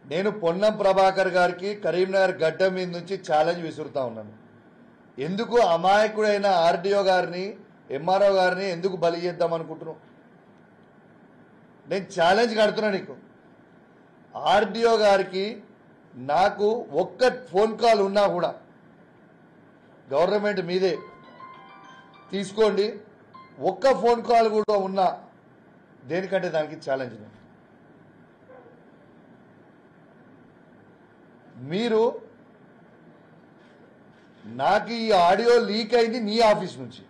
నేను పొన్నం ప్రభాకర్ గారికి కరీంనగర్ గడ్డ మీద నుంచి ఛాలెంజ్ విసురుతా ఉన్నాను ఎందుకు అమాయకుడైన ఆర్డీఓ గారిని ఎంఆర్ఓ గారిని ఎందుకు బలి చేద్దాం అనుకుంటున్నావు నేను ఛాలెంజ్ కడుతున్నా నీకు ఆర్డీఓ గారికి నాకు ఒక్క ఫోన్ కాల్ ఉన్నా కూడా గవర్నమెంట్ మీదే తీసుకోండి ఒక్క ఫోన్ కాల్ కూడా ఉన్నా దేనికంటే దానికి ఛాలెంజ్ లేదు. మీరు నాకు ఈ ఆడియో లీక్ అయింది నీ ఆఫీస్ నుంచి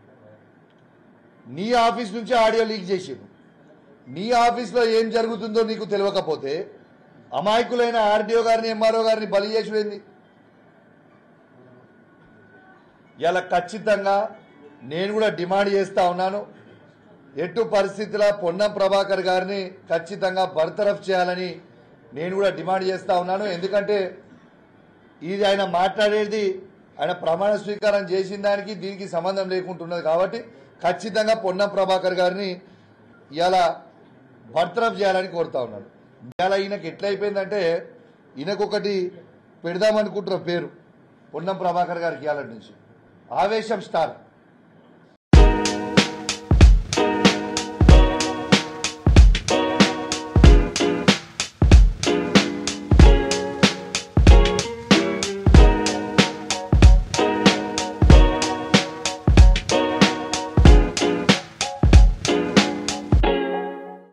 నీ ఆఫీస్ నుంచి ఆడియో లీక్ చేసారు నీ ఆఫీస్లో ఏం జరుగుతుందో నీకు తెలియకపోతే అమాయకులైన ఆర్డీఓ గారిని ఎంఆర్ఓ గారిని బలి చేసిపోయింది ఇలా ఖచ్చితంగా నేను కూడా డిమాండ్ చేస్తా ఉన్నాను ఎటు పరిస్థితుల పొన్నం ప్రభాకర్ గారిని ఖచ్చితంగా బర్తరఫ్ చేయాలని నేను కూడా డిమాండ్ చేస్తా ఉన్నాను ఎందుకంటే ఇది ఆయన మాట్లాడేది ఆయన ప్రమాణ స్వీకారం చేసిన దానికి దీనికి సంబంధం లేకుంటున్నది కాబట్టి ఖచ్చితంగా పొన్నం ప్రభాకర్ గారిని ఇలా బర్తరఫ్ చేయాలని కోరుతా ఉన్నాను ఇలా ఈయనకి ఎట్లయిపోయిందంటే ఈయనకొకటి పెడదామనుకుంటున్న పేరు పొన్నం ప్రభాకర్ గారికి ఇవాళ నుంచి ఆవేశం స్టార్